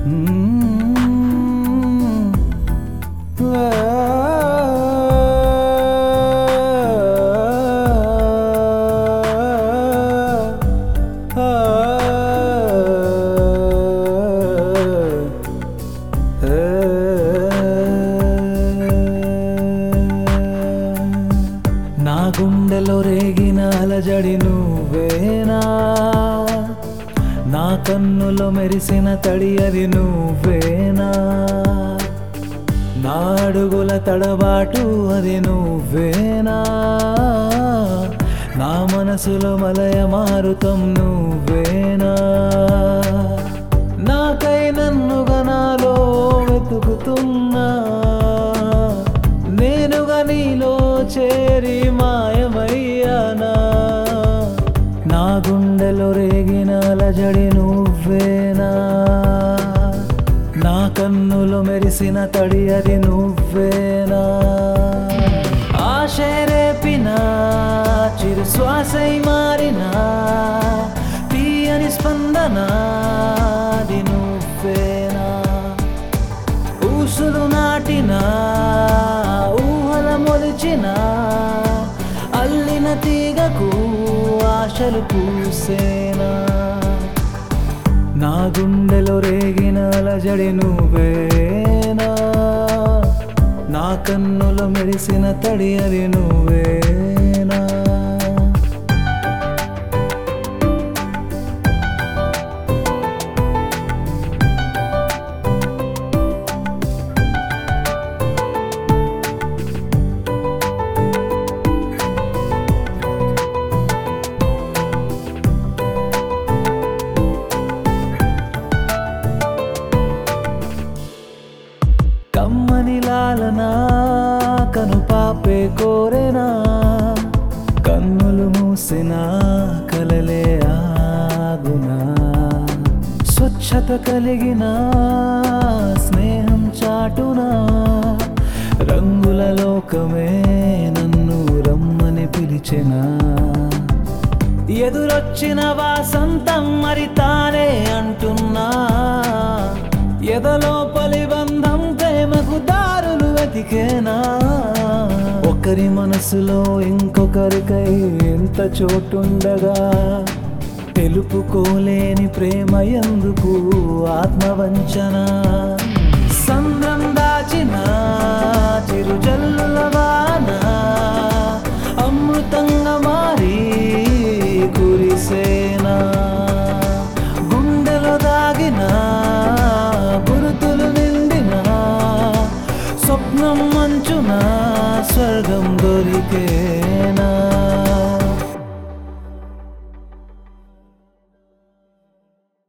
నా గుండెలో రేగిన అలజడి నువ్వేనా నా కన్నులో మెరిసిన తడి అది నువ్వేనా నా అడుగుల తడబాటు అది నువ్వేనా నా మనసులో మలయ మారుతం నువ్వేనా నాకై నన్నుగా నాలో వెతుకుతున్నా నేనుగా నీలో చేరి మాయమయ్యానా నా గుండెలో రేగిన అలజడి నువ్వేనా నా కన్నులో మెరిసిన తడి అది నువ్వేనా ఆశ రేపిన చిరు శ్వాసై మారిన తీయని స్పందన అది నువ్వేనా ఊసులు నాటిన ఊహల మొలిచిన అల్లిన తీగకు ఆశలు పూసేనా నా గుండెలో రేగిన అలజడి నువ్వేనా నా కన్నులో మెరిసిన తడి అది నువ్వేనా కమ్మని లాలనా కను పాపే కోరెనా కన్నులు మూసిన కలలే ఆగునా స్వచ్ఛత కలిగిన స్నేహం చాటునా రంగుల లోకమే నన్ను రమ్మని పిలిచెనా ఎదురొచ్చిన వాసంతం మరి తానే అంటున్నా ఎదలోపలి బంధం ప్రేమకు దారులు వెతికేనా ఒకరి మనసులో ఇంకొకరికై ఎంత చోటుండగా తెలుపుకోలేని ప్రేమ ఎందుకు ఆత్మవంచన సంద్రం దాచిన చిరుజల్లుల వాన అమృతంగా మారి కురిసేనా గుండెలో దాగిన గురుతులు నిండిన స్వప్నం మంచున స్వర్గం దొరికేనా